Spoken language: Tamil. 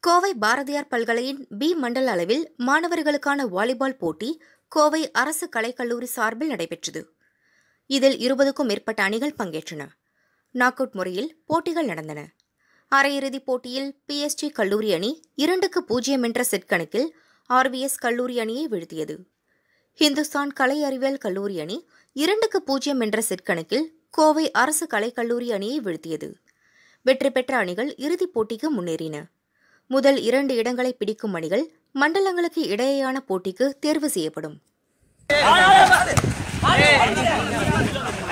கோவை பாரதியார் பல்கலையின் பி மண்டல அளவில் மாணவர்களுக்கான வாலிபால் போட்டி கோவை அரசு கலைக்கல்லூரி சார்பில் நடைபெற்றது இதில் இருபதுக்கும் மேற்பட்ட அணிகள் பங்கேற்றன நாக் அவுட் முறையில் போட்டிகள் நடந்தன அரையிறுதிப் போட்டியில் பிஎஸ்டி கல்லூரி அணி இரண்டுக்கு பூஜ்ஜியம் என்ற செட் கணக்கில் ஆர்விஎஸ் கல்லூரி அணியை வீழ்த்தியது ஹிந்துஸ்தான் கலை அறிவியல் கல்லூரி அணி இரண்டுக்கு பூஜ்ஜியம் என்ற செட் கணக்கில் கோவை அரசு கலைக்கல்லூரி அணியை வீழ்த்தியது வெற்றி பெற்ற அணிகள் இறுதிப் போட்டிக்கு முன்னேறின முதல் இரண்டு இடங்களை பிடிக்கும் அணிகள் மண்டலங்களுக்கு இடையேயான போட்டிக்கு தேர்வு செய்யப்படும்